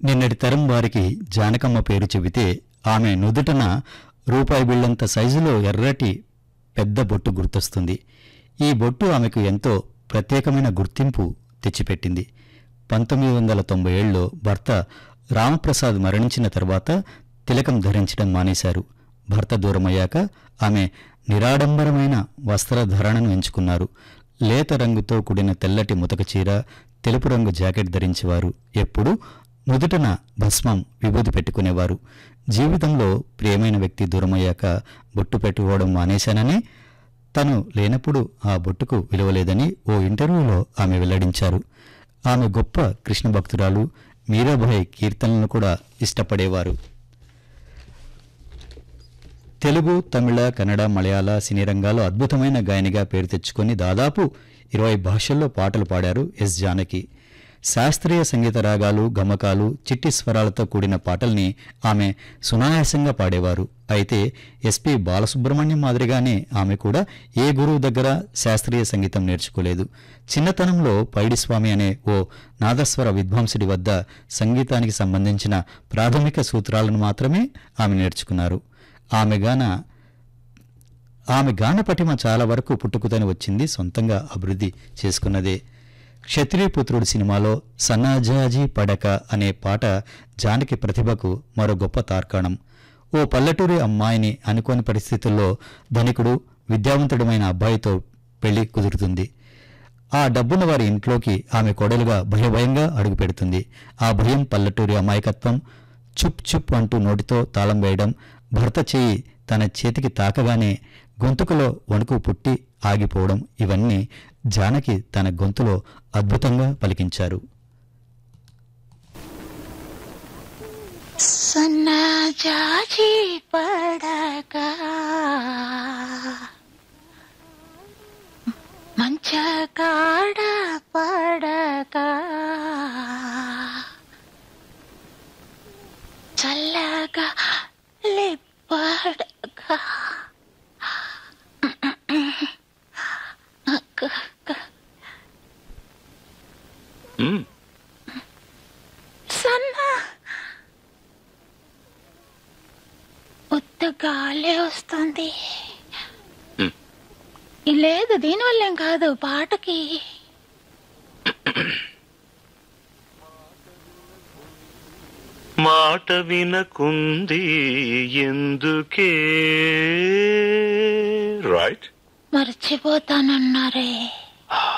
నిన్నటి తరం వారికి జానకమ్మ పేరు చెబితే ఆమె నుదుటన రూపాయి బిళ్ళంత సైజులో ఎర్రటి పెద్ద బొట్టు గుర్తొస్తుంది ఈ బొట్టు ఆమెకు ఎంతో ప్రత్యేకమైన గుర్తింపు తెచ్చిపెట్టింది పంతొమ్మిది వందల తొంభై ఏళ్ళలో భర్త రామప్రసాద్ మరణించిన తర్వాత తిలకం ధరించడం మానేశారు భర్త దూరమయ్యాక ఆమె నిరాడంబరమైన వస్త్రధారణను ఎంచుకున్నారు లేత రంగుతో కూడిన తెల్లటి ముతక చీర తెలుపు రంగు జాకెట్ ధరించేవారు ఎప్పుడూ నుదుటన భస్మం విభూది పెట్టుకునేవారు జీవితంలో ప్రియమైన వ్యక్తి దూరమయ్యాక బొట్టు పెట్టుకోవడం మానేశానని తను లేనప్పుడు ఆ బొట్టుకు విలువలేదని ఓ ఇంటర్వ్యూలో ఆమె వెల్లడించారు ఆమె గొప్ప కృష్ణ భక్తురాలు మీరాబాయి కీర్తనలను కూడా ఇష్టపడేవారు తెలుగు తమిళ కన్నడ మలయాళ సినీ రంగాల్లో అద్భుతమైన గాయనిగా పేరు తెచ్చుకొని దాదాపు ఇరవై భాషల్లో పాటలు పాడారు ఎస్ జానకి శాస్త్రీయ సంగీత రాగాలు గమకాలు చిట్టి స్వరాలతో కూడిన పాటల్ని ఆమె సునాయాసంగా పాడేవారు అయితే ఎస్పి బాలసుబ్రహ్మణ్యం మాదిరిగానే ఆమె కూడా ఏ గురువు దగ్గర శాస్త్రీయ సంగీతం నేర్చుకోలేదు చిన్నతనంలో పైడిస్వామి అనే ఓ నాదస్వర విద్వాంసుడి వద్ద సంగీతానికి సంబంధించిన ప్రాథమిక సూత్రాలను మాత్రమే ఆమె నేర్చుకున్నారు ఆమె గాన ఆమె గాన పటిమ చాలా వరకు పుట్టుకుతని వచ్చింది సొంతంగా అభివృద్ధి చేసుకున్నదే క్షత్రియపుత్రుడు సినిమాలో సన్నాజాజీ పడక అనే పాట జానకి ప్రతిభకు మరో గొప్ప తార్కాణం ఓ పల్లెటూరి అమ్మాయిని అనుకోని పరిస్థితుల్లో ధనికుడు విద్యావంతుడమైన అబ్బాయితో పెళ్లి కుదురుతుంది ఆ డబ్బున్న వారి ఇంట్లోకి ఆమె కొడలుగా భయభయంగా అడుగుపెడుతుంది ఆ భయం పల్లెటూరి అమాయకత్వం చుప్ చుప్ అంటూ నోటితో తాళం వేయడం భర్త చేయి తన చేతికి తాకగానే గొంతుకులో వణుకు పుట్టి ఆగిపోవడం ఇవన్నీ జానకి తన గొంతులో అద్భుతంగా పలికించారు సన్నజాజి పడక మంచకాడ పడక చల్లగా లిప్పడక మ్మ్. సన్న ఉత్త గాలే వస్తుంది మ్మ్. లేదు దీనివల్లేం కాదు పాటకి మాట వినకుంది ఎందుకే రైట్ మర్చిపోతానన్నారే